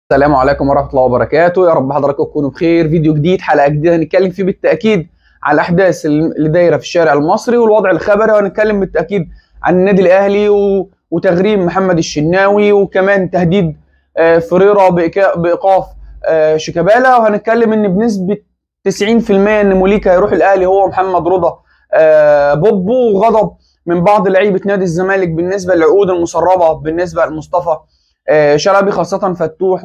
السلام عليكم ورحمه الله وبركاته يا رب حضراتكم تكونوا بخير فيديو جديد حلقه جديده هنتكلم فيه بالتاكيد على الاحداث اللي دايره في الشارع المصري والوضع الخبري وهنتكلم بالتاكيد عن النادي الاهلي و... وتغريم محمد الشناوي وكمان تهديد آه، فريرة بإيكا- بايقاف آه، شيكابالا وهنتكلم ان بنسبه 90% ان موليكا هيروح الاهلي هو محمد رضا آه، بوبو وغضب من بعض لعيبه نادي الزمالك بالنسبه للعقود المسربه بالنسبه لمصطفى آه، شلبي خاصه فتوح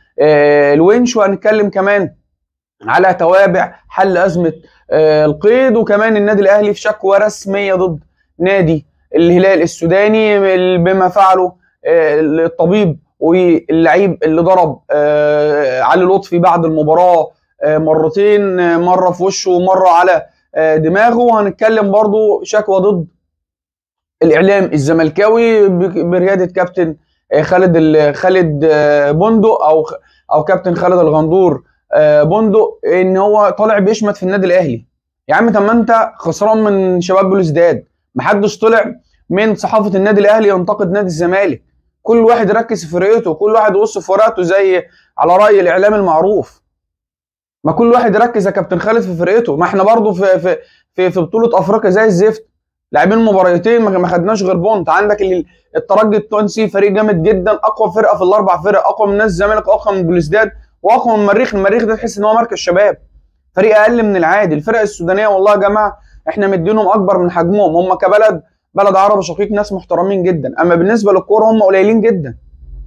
والونش وهنتكلم كمان على توابع حل ازمه آه، القيد وكمان النادي الاهلي في شكوى رسميه ضد نادي الهلال السوداني بما فعله آه، الطبيب واللعيب اللي ضرب آه، علي لطفي بعد المباراه آه، مرتين آه، مره في وشه ومره على آه، دماغه وهنتكلم برضو شكوى ضد الاعلام الزملكاوي ب- برياده كابتن آه، خالد ال- خالد آه، بندق او خ- او كابتن خالد الغندور آه، بندق ان هو طالع بيشمت في النادي الاهلي يا عم طب ما انت خسران من شباب بلوزداد محدش طلع من صحافه النادي الاهلي ينتقد نادي الزمالك كل واحد يركز في فرقته كل واحد يبص في ورقته زي على راي الاعلام المعروف ما كل واحد يركز يا كابتن خالد في فرقته ما احنا برضو في في في, في بطوله افريقيا زي الزفت لاعبين مباراتين ما ما خدناش غير بونت عندك ال- الترجي التونسي فريق جامد جدا اقوى فرقه في الاربع فرق اقوى من نادي الزمالك اقوى من بلوزداد واقوى من المريخ المريخ ده تحس ان هو مركز شباب فريق اقل من العادي الفرق السودانيه والله يا جماعه احنا مدينهم اكبر من حجمهم هم كبلد بلد عربي شقيق ناس محترمين جدا اما بالنسبه للكوره هم قليلين جدا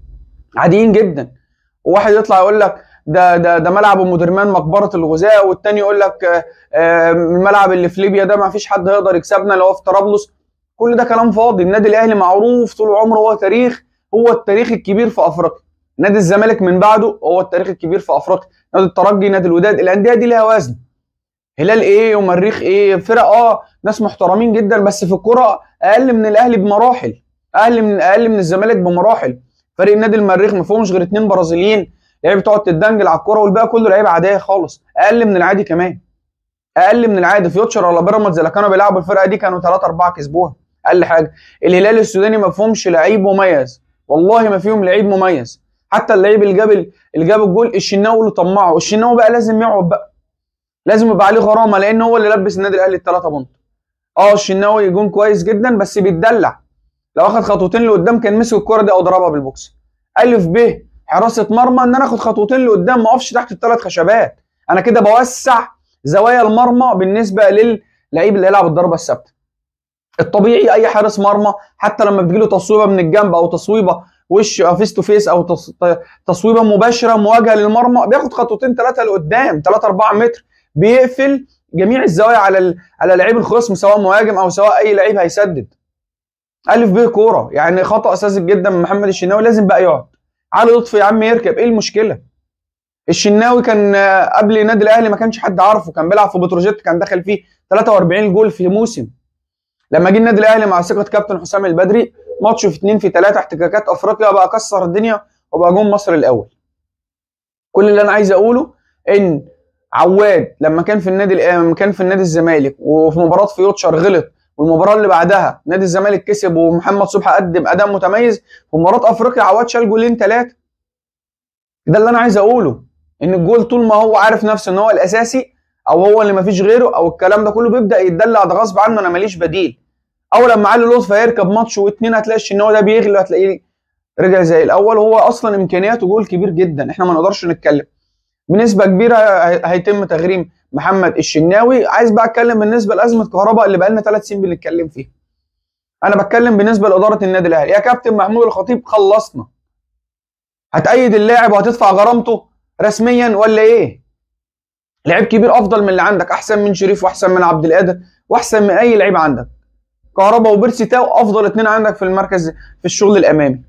عاديين جدا وواحد يطلع يقول لك ده ده ده ملعب ام درمان مقبره الغزاة والتاني يقول لك آه، آه، الملعب اللي في ليبيا ده ما فيش حد هيقدر يكسبنا لو هو في طرابلس كل ده كلام فاضي النادي الاهلي معروف طول عمره هو تاريخ هو التاريخ الكبير في افريقيا نادي الزمالك من بعده هو التاريخ الكبير في افريقيا نادي الترجي نادي الوداد الانديه دي لها وزن هلال ايه ومريخ ايه فرق اه ناس محترمين جدا بس في الكوره اقل من الاهلي بمراحل اقل من اقل من الزمالك بمراحل فريق نادي المريخ ما فيهمش غير اتنين برازيليين لعيبه بتقعد تدنجل على الكوره والباقي كله لعيبه عاديه خالص اقل من العادي كمان اقل من العادي فيوتشر ولا بيراميدز اللي كانوا بيلعبوا الفرقه دي كانوا 3 4 كسبوها اقل حاجه الهلال السوداني ما فيهمش لعيب مميز والله ما فيهم لعيب مميز حتى اللعيب اللي جاب اللي جاب الجول الشناوي اللي طمعه الشناوي بقى لازم يقعد بقى لازم يبقى عليه غرامه لان هو اللي لبس النادي الاهلي الثلاثه بونت اه الشناوي جون كويس جدا بس بيتدلع لو اخد خطوتين لقدام كان مسك الكوره دي او ضربها بالبوكس الف ب حراسه مرمى ان انا اخد خطوتين لقدام ما اقفش تحت الثلاث خشبات انا كده بوسع زوايا المرمى بالنسبه للعيب اللي هيلعب الضربه الثابته الطبيعي اي حارس مرمى حتى لما بتجيله تصويبه من الجنب او تصويبه وش فيس تو فيس او تص- تصويبه مباشره مواجهه للمرمى بياخد خطوتين ثلاثه لقدام 3 4 متر بيقفل جميع الزوايا على ال... على لعيب الخصم سواء مهاجم او سواء اي لعيب هيسدد الف ب كوره يعني خطا ساذج جدا من محمد الشناوي لازم بقى يقعد علي لطفي يا عم يركب ايه المشكله الشناوي كان آه، قبل النادي الاهلي ما كانش حد عارفه كان بيلعب في بتروجيت كان دخل فيه 43 جول في موسم لما جه النادي الاهلي مع ثقه كابتن حسام البدري ماتش في 2 في 3 احتكاكات افريقيا بقى كسر الدنيا وبقى جون مصر الاول كل اللي انا عايز اقوله ان عواد لما كان في النادي الأ- لما كان في النادي الزمالك وفي مباراه فيوتشر غلط والمباراه اللي بعدها نادي الزمالك كسب ومحمد صبحي قدم اداء متميز في مباراه افريقيا عواد شال جولين ثلاثه ده اللي انا عايز اقوله ان الجول طول ما هو عارف نفسه ان هو الاساسي او هو اللي مفيش غيره او الكلام ده كله بيبدا يتدلع ده غصب عنه انا ماليش بديل او لما علي لطفي هيركب ماتش واتنين هتلاقي الشناوي ده بيغلي وهتلاقيه رجع زي الاول هو اصلا امكانياته جول كبير جدا احنا ما نقدرش نتكلم بنسبه كبيره هي- هيتم تغريم محمد الشناوي عايز بقى اتكلم بالنسبه لازمه كهرباء اللي بقى لنا ثلاث سنين بنتكلم فيها انا بتكلم بالنسبه لاداره النادي الاهلي يا كابتن محمود الخطيب خلصنا هتأيد اللاعب وهتدفع غرامته رسميا ولا ايه لعيب كبير افضل من اللي عندك احسن من شريف واحسن من عبد القادر واحسن من اي لعيب عندك كهربا وبيرسي تاو افضل اتنين عندك في المركز في الشغل الامامي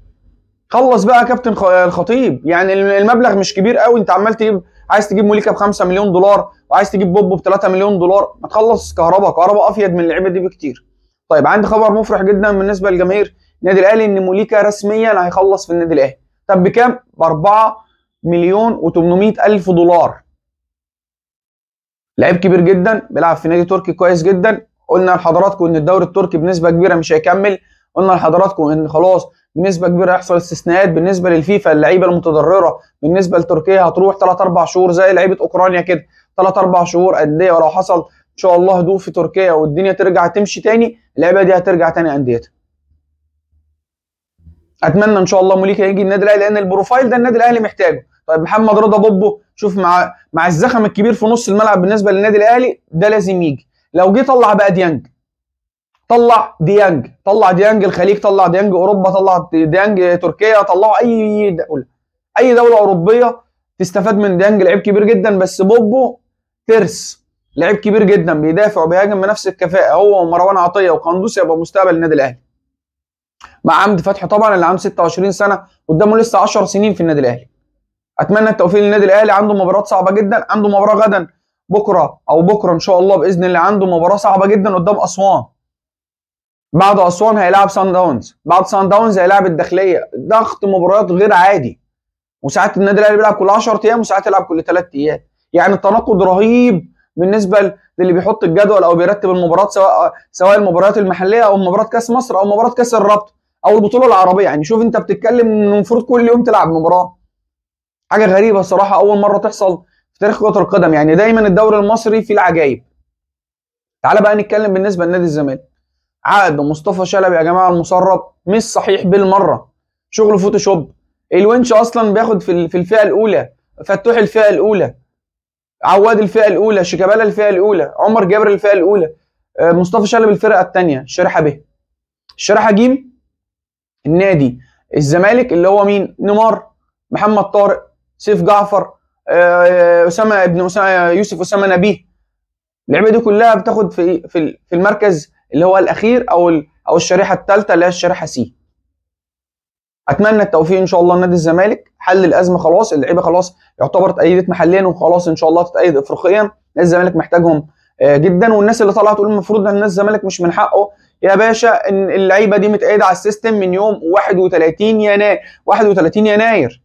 خلص بقى يا كابتن خ- الخطيب يعني الم- المبلغ مش كبير قوي انت عمال تجيب عايز تجيب موليكا ب 5 مليون دولار وعايز تجيب بوبو ب 3 مليون دولار ما تخلص كهربا كهربا افيد من اللعيبه دي بكتير طيب عندي خبر مفرح جدا بالنسبه لجماهير النادي الاهلي ان موليكا رسميا هيخلص في النادي الاهلي طب بكام ب 4 مليون و800 الف دولار لعيب كبير جدا بيلعب في نادي تركي كويس جدا قلنا لحضراتكم ان الدوري التركي بنسبه كبيره مش هيكمل قلنا لحضراتكم ان خلاص بنسبه كبيره هيحصل استثناءات بالنسبه للفيفا اللعيبه المتضرره بالنسبه لتركيا هتروح 3 4 شهور زي لعيبه اوكرانيا كده 3 4 شهور انديه ولو حصل ان شاء الله هدوء في تركيا والدنيا ترجع تمشي تاني اللعيبه دي هترجع تاني انديتها اتمنى ان شاء الله موليكا يجي النادي الاهلي لان البروفايل ده النادي الاهلي محتاجه طيب محمد رضا بوبو شوف مع مع الزخم الكبير في نص الملعب بالنسبه للنادي الاهلي ده لازم يجي لو جه طلع بقى ديانج طلع ديانج طلع ديانج الخليج طلع ديانج اوروبا طلع ديانج تركيا طلعوا اي دوله اي دوله اوروبيه تستفاد من ديانج لعيب كبير جدا بس بوبو ترس لعيب كبير جدا بيدافع وبيهاجم بنفس الكفاءه هو ومروان عطيه وقندوس يبقى مستقبل النادي الاهلي مع عمد فتحي طبعا اللي عنده 26 سنه قدامه لسه 10 سنين في النادي الاهلي اتمنى التوفيق للنادي الاهلي عنده مباراه صعبه جدا عنده مباراه غدا بكره او بكره ان شاء الله باذن الله عنده مباراه صعبه جدا قدام اسوان بعد اسوان هيلاعب سان داونز بعد سان داونز هيلاعب الداخليه ضغط مباريات غير عادي وساعات النادي الاهلي بيلعب كل 10 ايام وساعات يلعب كل 3 ايام يعني التناقض رهيب بالنسبه للي بيحط الجدول او بيرتب المباراه سواء سواء المباريات المحليه او مباراه كاس مصر او مباراه كاس الرابطه او البطوله العربيه يعني شوف انت بتتكلم ان المفروض كل يوم تلعب مباراه حاجه غريبه الصراحه اول مره تحصل في تاريخ كره القدم يعني دايما الدوري المصري فيه العجايب تعال بقى نتكلم بالنسبه لنادي الزمالك عقد مصطفى شلبي يا جماعه المسرب مش صحيح بالمره شغل فوتوشوب الونش اصلا بياخد في في الفئه الاولى فتوح الفئه الاولى عواد الفئه الاولى شيكابالا الفئه الاولى عمر جابر الفئه الاولى مصطفى شلبي الفرقه الثانيه الشريحه ب الشريحه ج النادي الزمالك اللي هو مين نيمار محمد طارق سيف جعفر اسامه ابن اسامه يوسف اسامه نبيه اللعيبه دي كلها بتاخد في في في المركز اللي هو الاخير او او الشريحه الثالثه اللي هي الشريحه سي اتمنى التوفيق ان شاء الله لنادي الزمالك حل الازمه خلاص اللعيبه خلاص يعتبر اتأيدت محليا وخلاص ان شاء الله تتأيد افريقيا نادي الزمالك محتاجهم جدا والناس اللي طلعت تقول المفروض ان نادي الزمالك مش من حقه يا باشا ان اللعيبه دي متأيده على السيستم من يوم 31 يناير 31 يناير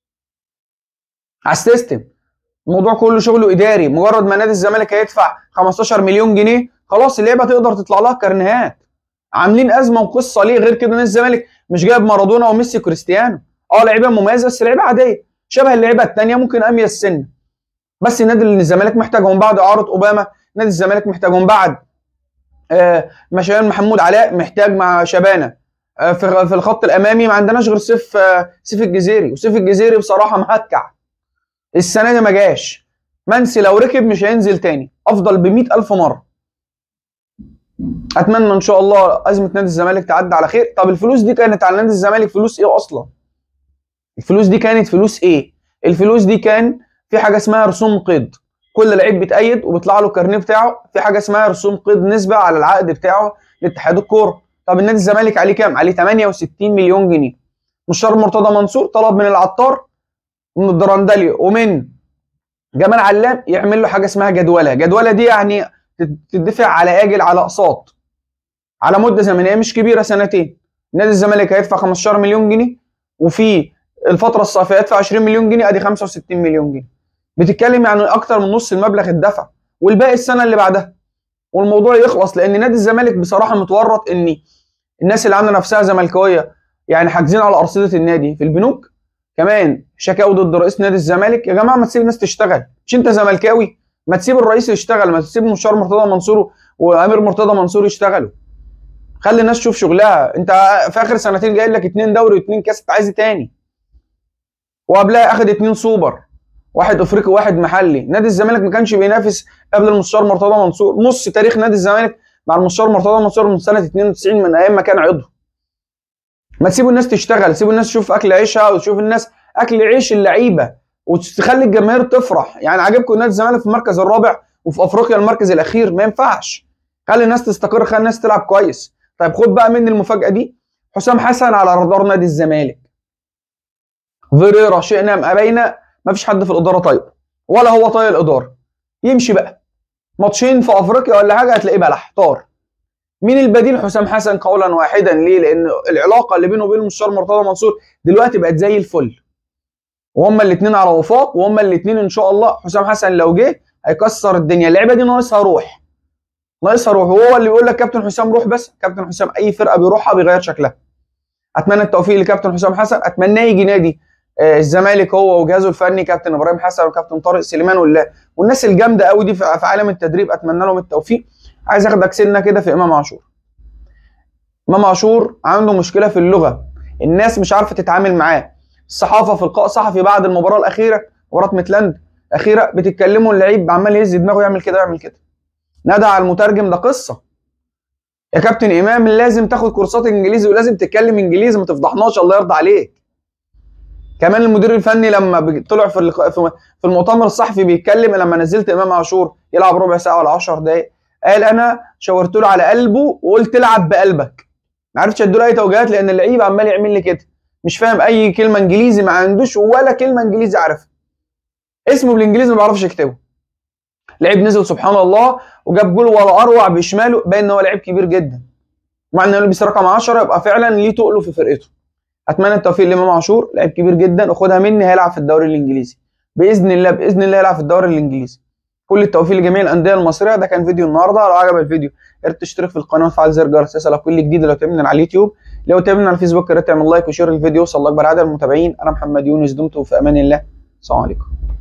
على السيستم الموضوع كله شغله اداري مجرد ما نادي الزمالك هيدفع 15 مليون جنيه خلاص اللعيبه تقدر تطلع لها كارنيهات عاملين ازمه وقصه ليه غير كده نادي الزمالك مش جايب مارادونا وميسي وكريستيانو اه لعيبه مميزه بس لعيبه عاديه شبه اللعيبه الثانيه ممكن اميز السن بس النادي اللي الزمالك محتاجهم بعد اعاره اوباما نادي الزمالك محتاجهم بعد آه مشيان محمود علاء محتاج مع شبانه آه في في الخط الامامي ما عندناش غير سيف آه سيف الجزيري وسيف الجزيري بصراحه مهكع السنه دي ما جاش منسي لو ركب مش هينزل تاني افضل ب ألف مره اتمنى ان شاء الله ازمه نادي الزمالك تعدي على خير طب الفلوس دي كانت على نادي الزمالك فلوس ايه اصلا الفلوس دي كانت فلوس ايه الفلوس دي كان في حاجه اسمها رسوم قيد كل لعيب بيتأيد وبيطلع له الكارنيه بتاعه في حاجه اسمها رسوم قيد نسبه على العقد بتاعه لاتحاد الكوره طب النادي الزمالك عليه كام عليه 68 مليون جنيه مستشار مرتضى منصور طلب من العطار من الدرندلي ومن جمال علام يعمل له حاجه اسمها جدوله جدوله دي يعني تدفع على اجل على اقساط على مده زمنيه مش كبيره سنتين نادي الزمالك هيدفع 15 مليون جنيه وفي الفتره الصيفيه يدفع 20 مليون جنيه ادي 65 مليون جنيه بتتكلم يعني اكتر من نص المبلغ اتدفع والباقي السنه اللي بعدها والموضوع يخلص لان نادي الزمالك بصراحه متورط ان الناس اللي عامله نفسها زملكاويه يعني حاجزين على ارصده النادي في البنوك كمان شكاوي ضد رئيس نادي الزمالك يا جماعه ما تسيب الناس تشتغل مش انت زملكاوي ما تسيب الرئيس يشتغل ما تسيب المستشار مرتضى منصور وامير مرتضى منصور يشتغلوا خلي الناس تشوف شغلها انت في اخر سنتين جاي لك اتنين دوري واتنين كاس انت عايز تاني وقبلها اخد اتنين سوبر واحد افريقي وواحد محلي نادي الزمالك ما كانش بينافس قبل المستشار مرتضى منصور نص تاريخ نادي الزمالك مع المستشار مرتضى منصور من سنه 92 من ايام ما كان عضو ما تسيبوا الناس تشتغل سيبوا الناس تشوف اكل عيشها وتشوف الناس اكل عيش اللعيبه وتخلي الجماهير تفرح يعني عاجبكم نادي الزمالك في المركز الرابع وفي افريقيا المركز الاخير ما ينفعش خلي الناس تستقر خلي الناس تلعب كويس طيب خد بقى مني المفاجاه دي حسام حسن على رادار نادي الزمالك فيريرا شئنا ام ابينا ما فيش حد في الاداره طايق ولا هو طايق الاداره يمشي بقى ماتشين في افريقيا ولا حاجه هتلاقيه بلح طار مين البديل حسام حسن قولا واحدا ليه لان العلاقه اللي بينه وبين المستشار مرتضى منصور دلوقتي بقت زي الفل وهما الاثنين على وفاق وهما الاثنين ان شاء الله حسام حسن لو جه هيكسر الدنيا اللعيبه دي ناقصها روح ناقصها روح وهو اللي بيقول لك كابتن حسام روح بس كابتن حسام اي فرقه بيروحها بيغير شكلها اتمنى التوفيق لكابتن حسام حسن اتمنى يجي نادي آه، الزمالك هو وجهازه الفني كابتن ابراهيم حسن وكابتن طارق سليمان وال- والناس الجامده قوي دي في في عالم التدريب اتمنى لهم التوفيق عايز اخدك سنه كده في امام عاشور امام عاشور عنده مشكله في اللغه الناس مش عارفه تتعامل معاه الصحافه في لقاء صحفي بعد المباراه الاخيره مباراه ميتلاند الاخيره بتتكلموا اللعيب عمال يهز دماغه يعمل كده يعمل كده نادى على المترجم ده قصه يا كابتن امام لازم تاخد كورسات انجليزي ولازم تتكلم انجليزي ما تفضحناش الله يرضى عليك كمان المدير الفني لما بي- طلع في اللقاء في في المؤتمر الصحفي بيتكلم لما نزلت امام عاشور يلعب ربع ساعه ولا 10 دقائق قال انا شاورت له على قلبه وقلت العب بقلبك ما عرفتش اديله اي توجيهات لان اللعيب عمال يعمل لي كده مش فاهم اي كلمه انجليزي ما عندوش ولا كلمه انجليزي عارفها اسمه بالانجليزي ما بيعرفش يكتبه لعيب نزل سبحان الله وجاب جول ولا اروع بشماله باين ان هو لعيب كبير جدا مع انه لبس رقم 10 يبقى فعلا ليه تقله في فرقته اتمنى التوفيق لامام عاشور لعيب كبير جدا وخدها مني هيلعب في الدوري الانجليزي باذن الله باذن الله يلعب في الدوري الانجليزي كل التوفيق لجميع الانديه المصريه ده كان فيديو النهارده لو عجب الفيديو يا ريت تشترك في القناه وتفعل زر الجرس يصلك كل جديد لو تابعنا على اليوتيوب لو تابعنا على الفيسبوك يا ريت تعمل لايك وشير الفيديو وصل لاكبر عدد المتابعين انا محمد يونس دمتم في امان الله السلام عليكم